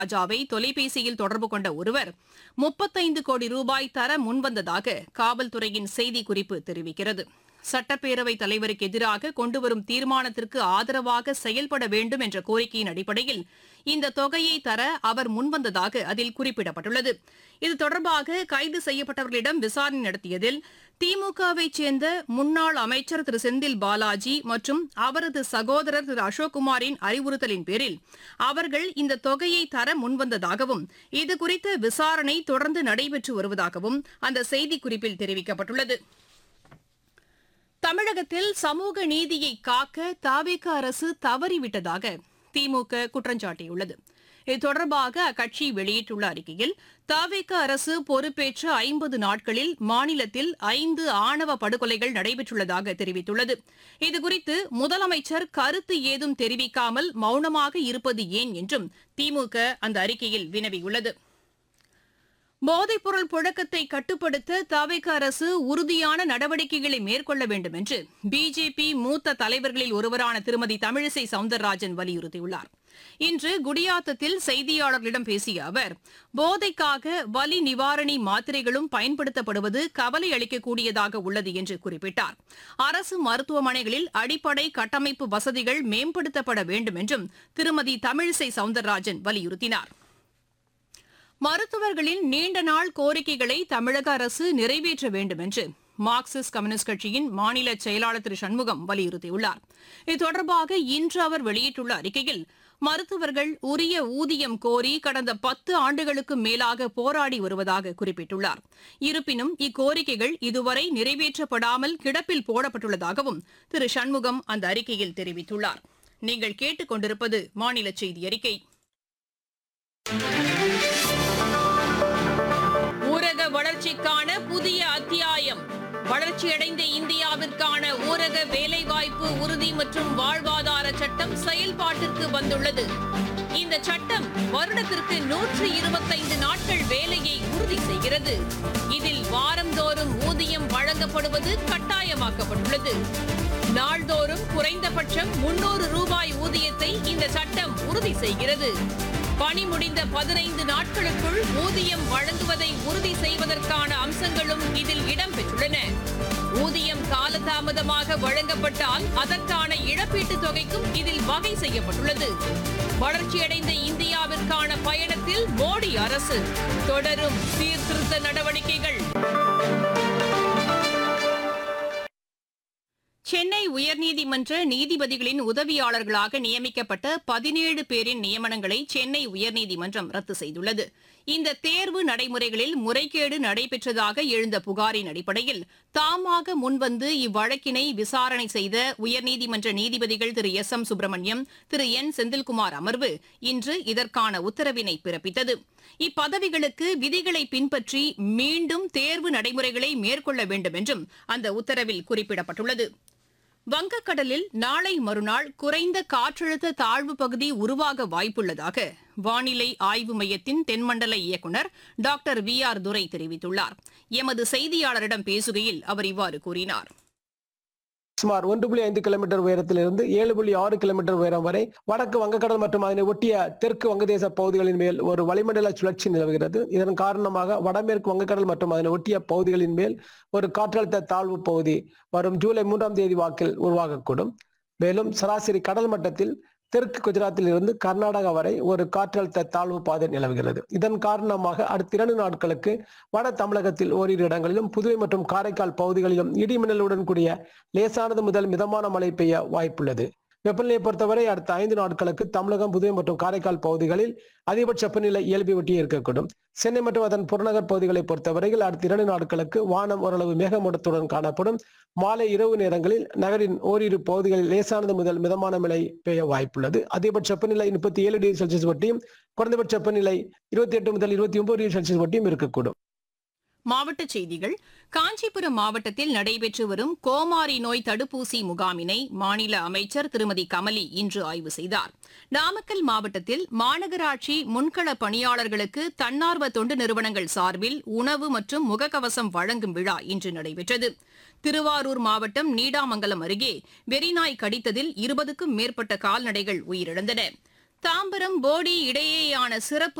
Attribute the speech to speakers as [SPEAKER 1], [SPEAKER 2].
[SPEAKER 1] ராஜாவை தொலைபேசியில் தொடர்பு கொண்ட ஒருவர் முப்பத்தைந்து கோடி ரூபாய் தர முன்வந்ததாக காவல்துறையின் செய்திக்குறிப்பு தெரிவிக்கிறது சட்டப்பேரவைத் தலைவருக்கு எதிராக கொண்டுவரும் தீர்மானத்திற்கு ஆதரவாக செயல்பட வேண்டும் என்ற கோரிக்கையின் அடிப்படையில் இந்த தொகையை தர அவர் முன்வந்ததாக அதில் குறிப்பிடப்பட்டுள்ளது இது தொடர்பாக கைது செய்யப்பட்டவர்களிடம் விசாரணை நடத்தியதில் திமுகவைச் சேர்ந்த முன்னாள் அமைச்சர் திரு செந்தில் பாலாஜி மற்றும் அவரது சகோதரர் திரு அசோக்குமாரின் அறிவுறுத்தலின் பேரில் அவர்கள் இந்த தொகையை தர முன்வந்ததாகவும் இதுகுறித்த விசாரணை தொடர்ந்து நடைபெற்று வருவதாகவும் அந்த செய்திக்குறிப்பில் தெரிவிக்கப்பட்டுள்ளது தமிழகத்தில் சமூக நீதியை காக்க தாவேக அரசு தவறிவிட்டதாக திமுக குற்றஞ்சாட்டியுள்ளது இது தொடர்பாக அக்கட்சி வெளியிட்டுள்ள அறிக்கையில் தாவேக அரசு பொறுப்பேற்ற ஐம்பது நாட்களில் மாநிலத்தில் ஐந்து ஆணவ படுகொலைகள் நடைபெற்றுள்ளதாக தெரிவித்துள்ளது இதுகுறித்து முதலமைச்சர் கருத்து ஏதும் தெரிவிக்காமல் மௌனமாக இருப்பது ஏன் என்றும் திமுக அந்த அறிக்கையில் வினவியுள்ளது போதைப்பொருள் புழக்கத்தை கட்டுப்படுத்த தவிக அரசு உறுதியான நடவடிக்கைகளை மேற்கொள்ள வேண்டும் என்று பிஜேபி மூத்த தலைவர்களில் ஒருவரான திருமதி தமிழிசை சவுந்தரராஜன் வலியுறுத்தியுள்ளார் இன்று குடியாத்தத்தில் செய்தியாளர்களிடம் பேசிய அவர் போதைக்காக வலி நிவாரணி மாத்திரைகளும் பயன்படுத்தப்படுவது கவலை அளிக்கக்கூடியதாக உள்ளது என்று குறிப்பிட்டார் அரசு மருத்துவமனைகளில் அடிப்படை கட்டமைப்பு வசதிகள் மேம்படுத்தப்பட வேண்டும் என்றும் திருமதி தமிழிசை சவுந்தரராஜன் வலியுறுத்தினார் மருத்துவர்களின் நீண்ட நாள் கோரிக்கைகளை தமிழக அரசு நிறைவேற்ற வேண்டும் என்று மார்க்சிஸ்ட் கம்யூனிஸ்ட் கட்சியின் மாநில செயலாளர் திரு சண்முகம் வலியுறுத்தியுள்ளார் இது தொடர்பாக இன்று அவர் வெளியிட்டுள்ள அறிக்கையில் மருத்துவர்கள் உரிய ஊதியம் கோரி கடந்த பத்து ஆண்டுகளுக்கு மேலாக போராடி வருவதாக குறிப்பிட்டுள்ளார் இருப்பினும் இக்கோரிக்கைகள் இதுவரை நிறைவேற்றப்படாமல் கிடப்பில் போடப்பட்டுள்ளதாகவும் திரு சண்முகம் அந்த அறிக்கையில் தெரிவித்துள்ளார் நீங்கள் கேட்டுக் கொண்டிருப்பது மாநில செய்தி அறிக்கை ஊரக வளர்ச்சிக்கான புதிய அத்தியாயம் வளர்ச்சியடைந்த இந்தியாவிற்கான ஊரக வேலைவாய்ப்பு உறுதி மற்றும் வாழ்வாதார சட்டம் செயல்பாட்டிற்கு வந்துள்ளது இந்த சட்டம் வருடத்திற்கு நூற்று இருபத்தைந்து நாட்கள் வேலையை உறுதி செய்கிறது இதில் வாரந்தோறும் ஊதியம் வழங்கப்படுவது கட்டாயமாக்கப்பட்டுள்ளது நாள்தோறும் குறைந்தபட்சம் முன்னூறு ரூபாய் ஊதியத்தை இந்த சட்டம் உறுதி செய்கிறது பணி முடிந்த பதினைந்து நாட்களுக்குள் ஊதியம் வழங்குவதை உறுதி செய்வதற்கான அம்சங்களும் இதில் இடம்பெற்றுள்ளன ஊதியம் காலதாமதமாக வழங்கப்பட்டால் அதற்கான இழப்பீட்டுத் தொகைக்கும் இதில் வகை செய்யப்பட்டுள்ளது வளர்ச்சியடைந்த இந்தியாவிற்கான பயணத்தில் மோடி அரசு தொடரும் சீர்திருத்த நடவடிக்கைகள் சென்னை உயர்நீதிமன்ற நீதிபதிகளின் உதவியாளர்களாக நியமிக்கப்பட்ட பதினேழு பேரின் நியமனங்களை சென்னை உயர்நீதிமன்றம் ரத்து செய்துள்ளது இந்த தேர்வு நடைமுறைகளில் முறைகேடு நடைபெற்றதாக எழுந்த புகாரின் அடிப்படையில் தாமாக முன்வந்து இவ்வழக்கினை விசாரணை செய்த உயர்நீதிமன்ற நீதிபதிகள் திரு எஸ் எம் சுப்பிரமணியம் திரு என் செந்தில்குமார் அமர்வு இன்று இதற்கான உத்தரவினை பிறப்பித்தது இப்பதவிகளுக்கு விதிகளை பின்பற்றி மீண்டும் தேர்வு நடைமுறைகளை மேற்கொள்ள வேண்டும் என்றும் அந்த உத்தரவில் குறிப்பிடப்பட்டுள்ளது வங்கக்கடலில் நாளை மறுநாள் குறைந்த காற்றழுத்த தாழ்வு பகுதி உருவாக வாய்ப்புள்ளதாக வானிலை ஆய்வு மையத்தின் தென்மண்டல இயக்குநர் டாக்டர் வி ஆர் துரை தெரிவித்துள்ளார் எமது செய்தியாளரிடம் பேசுகையில் அவர் இவ்வாறு கூறினார்
[SPEAKER 2] சுமார் ஒன்று புள்ளி ஐந்து கிலோமீட்டர் உயரத்திலிருந்து ஏழு புள்ளி ஆறு கிலோமீட்டர் உயரம் வரை வடக்கு வங்கக்கடல் மற்றும் அதனை ஒட்டிய தெற்கு வங்கதேச பகுதிகளின் மேல் ஒரு வளிமண்டல சுழற்சி நிலவுகிறது இதன் காரணமாக வடமேற்கு வங்கக்கடல் மற்றும் அதனை ஒட்டிய பகுதிகளின் மேல் ஒரு காற்றழுத்த தாழ்வு பகுதி வரும் ஜூலை மூன்றாம் தேதி வாக்கில் உருவாகக்கூடும் மேலும் சராசரி கடல் மட்டத்தில் தெற்கு குஜராத்தில் இருந்து கர்நாடகா வரை ஒரு காற்றழுத்த தாழ்வு பாதை நிலவுகிறது இதன் காரணமாக அடுத்த இரண்டு நாட்களுக்கு வட தமிழகத்தில் ஓரிரு இடங்களிலும் புதுவை மற்றும் காரைக்கால் பகுதிகளிலும் இடி மின்னலுடன் கூடிய லேசானது முதல் மிதமான மழை பெய்ய வாய்ப்புள்ளது வெப்பநிலையை பொறுத்தவரை அடுத்த ஐந்து நாட்களுக்கு தமிழகம் புதுவை மற்றும் காரைக்கால் பகுதிகளில் அதிகபட்ச வெப்பநிலை இயல்பை ஒட்டி இருக்கக்கூடும் சென்னை மற்றும் அதன் புறநகர் பகுதிகளை பொறுத்தவரையில் அடுத்த இரண்டு நாட்களுக்கு வானம் ஓரளவு மேகமூட்டத்துடன் காணப்படும் மாலை இரவு நேரங்களில் நகரின் ஓரிரு பகுதிகளில் லேசானது முதல் மிதமான மழை பெய்ய வாய்ப்புள்ளது அதிகபட்ச வெப்பநிலை முப்பத்தி ஏழு டிகிரி செல்சியஸ் வட்டியும் குறைந்தபட்ச வெப்பநிலை இருபத்தி எட்டு முதல் இருபத்தி ஒன்பது டிகிரி செல்சியஸ் வட்டியும் இருக்கக்கூடும்
[SPEAKER 1] மாவட்டச் செய்திகள் காஞ்சிபுரம் மாவட்டத்தில் நடைபெற்று வரும் கோமாரி நோய் தடுப்பூசி முகாமினை மாநில அமைச்சர் திருமதி கமலி இன்று ஆய்வு செய்தார் நாமக்கல் மாவட்டத்தில் மாநகராட்சி முன்கள பணியாளர்களுக்கு தன்னார்வ தொண்டு நிறுவனங்கள் சார்பில் உணவு மற்றும் முகக்கவசம் வழங்கும் விழா இன்று நடைபெற்றது திருவாரூர் மாவட்டம் நீடாமங்கலம் அருகே வெறிநாய் கடித்ததில் இருபதுக்கும் மேற்பட்ட கால்நடைகள் உயிரிழந்தன தாம்பரம் போடி இடையேயான சிறப்பு